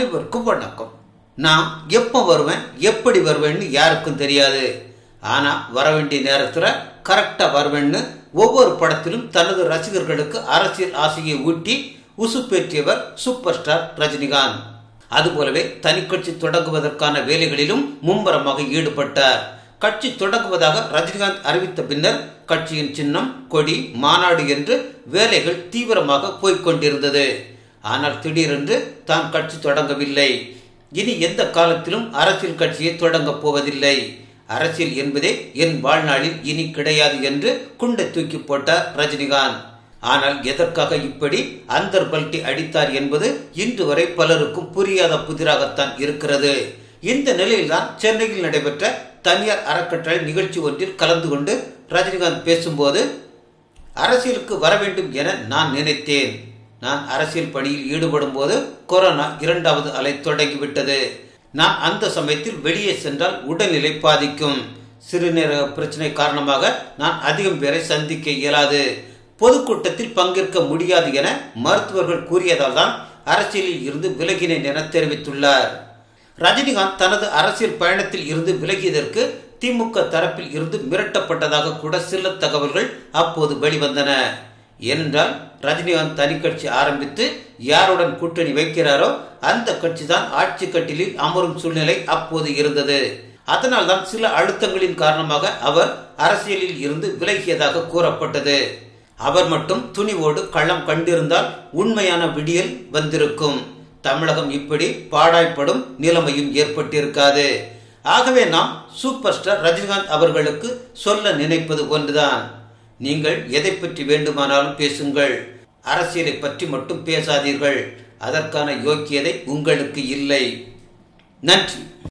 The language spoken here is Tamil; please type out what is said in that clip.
அனைவருக்கும் வணக்கம் நான் எப்போ வருவேன் எப்படி வருவேன்னு யாருக்கும் தெரியாது ஆனா வர வேண்டிய நேரத்துல கரெக்டா வருவேன்னு ஒவ்வொரு படத்திலும் தனது ரசிகர்களுக்கு அரசியல் ஆசையை ஊட்டி உசுப்பேற்றியவர் சூப்பர் ஸ்டார் ரஜினிகாந்த் அதுபோலவே தனி கட்சி தொடங்குவதற்கான வேலைகளிலும் மும்முரமாக ஈடுபட்டார் கட்சி தொடங்குவதாக ரஜினிகாந்த் அறிவித்த பின்னர் கட்சியின் சின்னம் கொடி மாநாடு என்று வேலைகள் தீவிரமாக போய்க் கொண்டிருந்தது ஆனால் திடீரென்று தான் கட்சி தொடங்கவில்லை இனி எந்த காலத்திலும் அரசியல் கட்சியை தொடங்கப் போவதில்லை அரசியல் என்பதே என் வாழ்நாளில் இனி கிடையாது என்று குண்டை தூக்கி போட்டார் ரஜினிகாந்த் ஆனால் எதற்காக இப்படி அந்தர் பல்ட்டி அடித்தார் என்பது இன்று வரை பலருக்கும் புரியாத புதிராகத்தான் இருக்கிறது இந்த நிலையில்தான் சென்னையில் நடைபெற்ற தனியார் அறக்கட்டளை நிகழ்ச்சி ஒன்றில் கலந்து கொண்டு ரஜினிகாந்த் பேசும்போது அரசியலுக்கு வர வேண்டும் என நான் நினைத்தேன் நான் அரசியல் பணியில் ஈடுபடும் போது கொரோனா இரண்டாவது அலை தொடங்கிவிட்டது நான் அந்த சமயத்தில் வெளியே சென்றால் உடல்நிலை பாதிக்கும் சிறுநீரக பிரச்சனை காரணமாக நான் அதிகம் பேரை சந்திக்க இயலாது பொதுக்கூட்டத்தில் பங்கேற்க முடியாது என மருத்துவர்கள் கூறியதால் தான் அரசியலில் இருந்து விலகினேன் என தெரிவித்துள்ளார் ரஜினிகாந்த் தனது அரசியல் பயணத்தில் இருந்து விலகியதற்கு திமுக தரப்பில் இருந்து மிரட்டப்பட்டதாக கூட சில தகவல்கள் அப்போது வெளிவந்தன ஏனென்றால் ரஜினிகாந்த் தனி கட்சி ஆரம்பித்து யாருடன் கூட்டணி வைக்கிறாரோ அந்த கட்சி தான் ஆட்சி கட்டிலில் அமரும் சூழ்நிலை அப்போது இருந்தது அதனால் தான் சில அழுத்தங்களின் காரணமாக அவர் அரசியலில் இருந்து விலகியதாக கூறப்பட்டது அவர் மட்டும் துணிவோடு களம் கண்டிருந்தால் உண்மையான விடியல் வந்திருக்கும் தமிழகம் இப்படி பாடாய்ப்படும் நிலைமையும் ஏற்பட்டிருக்காது ஆகவே நாம் சூப்பர் ஸ்டார் ரஜினிகாந்த் அவர்களுக்கு சொல்ல நினைப்பது ஒன்றுதான் நீங்கள் எதை பற்றி வேண்டுமானாலும் பேசுங்கள் அரசியலை பற்றி மட்டும் பேசாதீர்கள் அதற்கான யோக்கியதை உங்களுக்கு இல்லை நன்றி